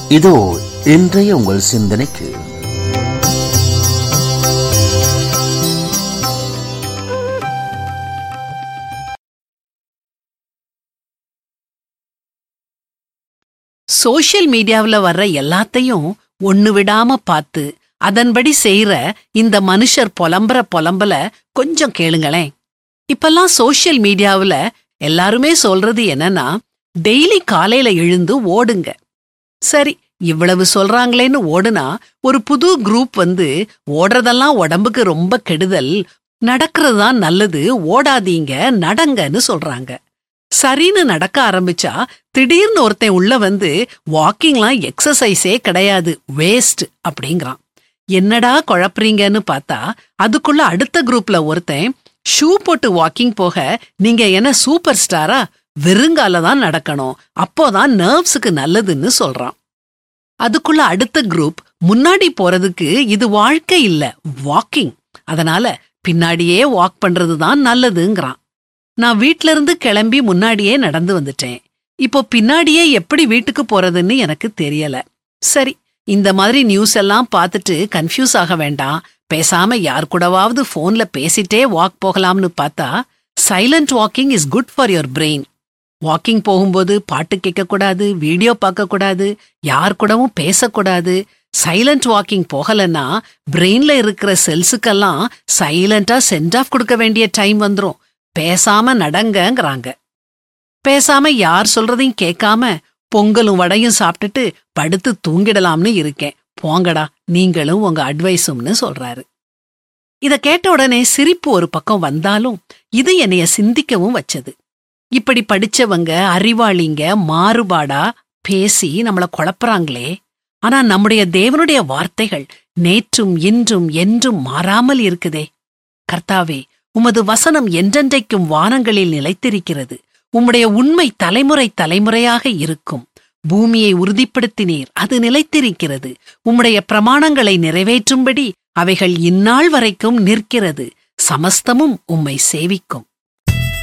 இதோ இன்றைய உங்கள் சிந்தனைக்கு சோஷியல் மீடியாவுல வர்ற எல்லாத்தையும் ஒண்ணு விடாம பார்த்து அதன்படி செய்யற இந்த மனுஷர் புலம்புற புலம்பல கொஞ்சம் கேளுங்களேன் இப்பெல்லாம் சோஷியல் மீடியாவுல எல்லாருமே சொல்றது என்னன்னா டெய்லி காலையில எழுந்து ஓடுங்க சரி இவ்வளவு சொல்றாங்களேன்னு ஓடுனா ஒரு புது குரூப் வந்து ஓடுறதெல்லாம் உடம்புக்கு ரொம்ப கெடுதல் நடக்கிறது தான் நல்லது ஓடாதீங்க நடங்கன்னு சொல்றாங்க சரின்னு நடக்க ஆரம்பிச்சா திடீர்னு ஒருத்தன் உள்ள வந்து வாக்கிங்லாம் எக்ஸசைஸே கிடையாது வேஸ்ட் அப்படிங்கிறான் என்னடா குழப்புறீங்கன்னு பார்த்தா அதுக்குள்ள அடுத்த குரூப்ல ஒருத்தன் ஷூ போட்டு வாக்கிங் போக நீங்க என்ன சூப்பர் ஸ்டாரா வெறுங்கால தான் நடக்கணும் அப்போதான் நர்வ்ஸுக்கு நல்லதுன்னு சொல்றான் அதுக்குள்ள அடுத்த குரூப் முன்னாடி போறதுக்கு இது வாழ்க்கை இல்ல வாக்கிங் அதனால பின்னாடியே வாக் பண்றது தான் நல்லதுங்கிறான் நான் வீட்ல இருந்து கிளம்பி முன்னாடியே நடந்து வந்துட்டேன் இப்போ பின்னாடியே எப்படி வீட்டுக்கு போறதுன்னு எனக்கு தெரியல சரி இந்த மாதிரி நியூஸ் எல்லாம் பார்த்துட்டு கன்ஃபியூஸ் ஆக வேண்டாம் பேசாம யார் கூடவாவது போன்ல பேசிட்டே வாக் போகலாம்னு பார்த்தா silent walking is good for your brain walking போகும்போது பாட்டு கேட்கக்கூடாது வீடியோ பார்க்கக்கூடாது யார் கூடவும் பேசக்கூடாது சைலண்ட் வாக்கிங் போகலன்னா பிரெயின்ல இருக்கிற செல்ஸுக்கெல்லாம் சைலண்டா சென்ட் ஆஃப் கொடுக்க வேண்டிய டைம் வந்துரும் பேசாம நடங்கங்கறாங்க பேசாம யார் சொல்றதையும் கேட்காம பொங்கலும் வடையும் சாப்பிட்டுட்டு படுத்து தூங்கிடலாம்னு இருக்கேன் போங்கடா நீங்களும் உங்க அட்வைஸும்னு சொல்றாரு இத கேட்ட உடனே சிரிப்பு ஒரு பக்கம் வந்தாலும் இது என்னைய சிந்திக்கவும் வச்சது இப்படி படிச்சவங்க அறிவாளிங்க மாறுபாடா பேசி நம்மள குழப்புறாங்களே ஆனா நம்முடைய தேவனுடைய வார்த்தைகள் நேற்றும் இன்றும் என்றும் மாறாமல் இருக்குதே கர்த்தாவே உமது வசனம் என்றென்றைக்கும் வானங்களில் நிலைத்திருக்கிறது உம்முடைய உண்மை தலைமுறை தலைமுறையாக இருக்கும் பூமியை உறுதிப்படுத்தினீர் அது நிலைத்திருக்கிறது உம்முடைய பிரமாணங்களை நிறைவேற்றும்படி அவைகள் இந்நாள் வரைக்கும் நிற்கிறது சமஸ்தமும் உம்மை சேவிக்கும்